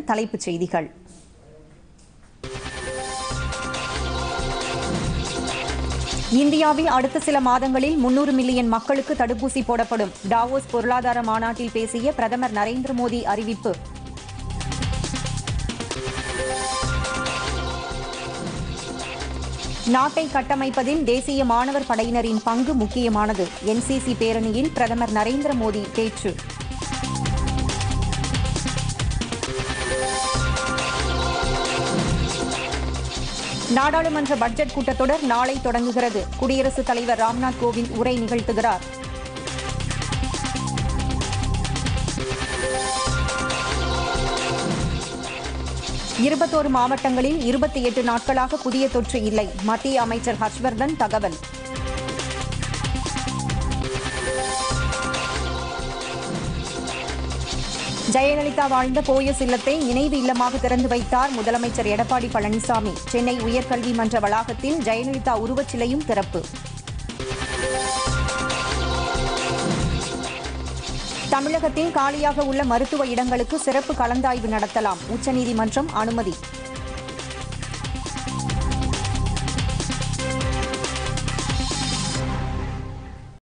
தலைப்புச் செய்திகள் இந்தியாவில் அடுத்த சில மாதங்களில் முன்னூறு மில்லியன் மக்களுக்கு தடுப்பூசி போடப்படும் டாவோஸ் பொருளாதார மாநாட்டில் பேசிய பிரதமர் நரேந்திர மோடி அறிவிப்பு நாட்டை கட்டமைப்பதில் தேசிய மாணவர் படையினரின் பங்கு முக்கியமானது என்சிசி பேரணியில் பிரதமர் நரேந்திர மோடி பேச்சு நாடாளுமன்ற பட்ஜெட் கூட்டத்தொடர் நாளை தொடங்குகிறது குடியரசுத் தலைவர் ராம்நாத் கோவிந்த் உரை நிகழ்த்துகிறார் இருபத்தோரு மாவட்டங்களில் இருபத்தி எட்டு நாட்களாக புதிய தொற்று இல்லை மத்திய அமைச்சர் ஹர்ஷ்வர்தன் தகவல் ஜெயலலிதா வாழ்ந்த போயஸ் இல்லத்தை நினைவு இல்லமாக திறந்து வைத்தார் முதலமைச்சர் எடப்பாடி பழனிசாமி சென்னை உயர்கல்வி மன்ற வளாகத்தில் ஜெயலலிதா உருவச்சிலையும் திறப்பு தமிழகத்தில் காலியாக உள்ள மருத்துவ இடங்களுக்கு சிறப்பு கலந்தாய்வு நடத்தலாம் உச்சநீதிமன்றம் அனுமதி